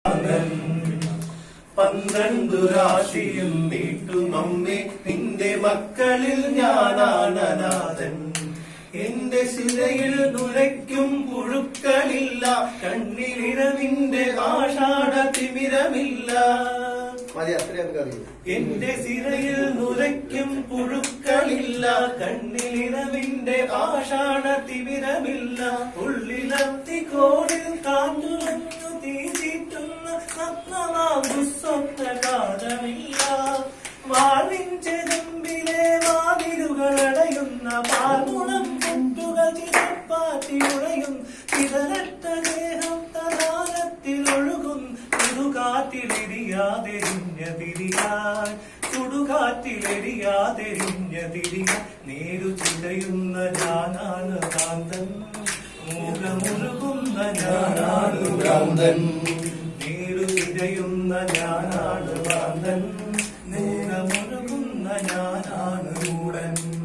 പന്ത്രണ്ടു രാശിയും നീട്ടും അമ്മേ നിന്റെ മക്കളിൽ ഞാനാണ് അനാഥൻ എന്റെ ശിലയിൽ നുരയ്ക്കും പുഴുക്കളില്ല കണ്ണിലിരവിന്റെ ആഷാഢ തിമിരമില്ല മതി അത്രയും നമുക്ക് അറിയൂ എന്റെ സിരയിൽ നുരയ്ക്കും പുഴുക്കളില്ല കണ്ണിലിരവിന്റെ ആഷാഢ തിമിരമില്ല ഉള്ളിലത്തി കോടിൽ കാറ്റുലഞ്ഞു തീച്ചിട്ടുന്ന സ്വപ്നമാം ദുസ്വപ്ന കാലമില്ല വാളിൻ ചെതുമ്പിലെ വാതിലുകളടയുന്ന പാൽമുളം കുട്ടുകൾ ചിതപ്പാറ്റി ഉറയും ചിതരട്ട ദേഹം തടാകത്തിൽ ഒഴുകും ചുടുകാറ്റിലെരിയാതെരിഞ്ഞ തിരിയാൻ ചുടുകാറ്റിലെരിയാതെരിഞ്ഞ തിരിയ നേരു ചിതയുന്ന ഞാനാണ് കാന്തൻ മൂലമുരുകുന്ന ഞാനാണ് ഭ്രാന്തൻ നേരു ചിതയുന്ന ഞാനാണ് ഭ്രാന്തൻ മൂലമുരുകുന്ന ഞാനാണ് മൂടൻ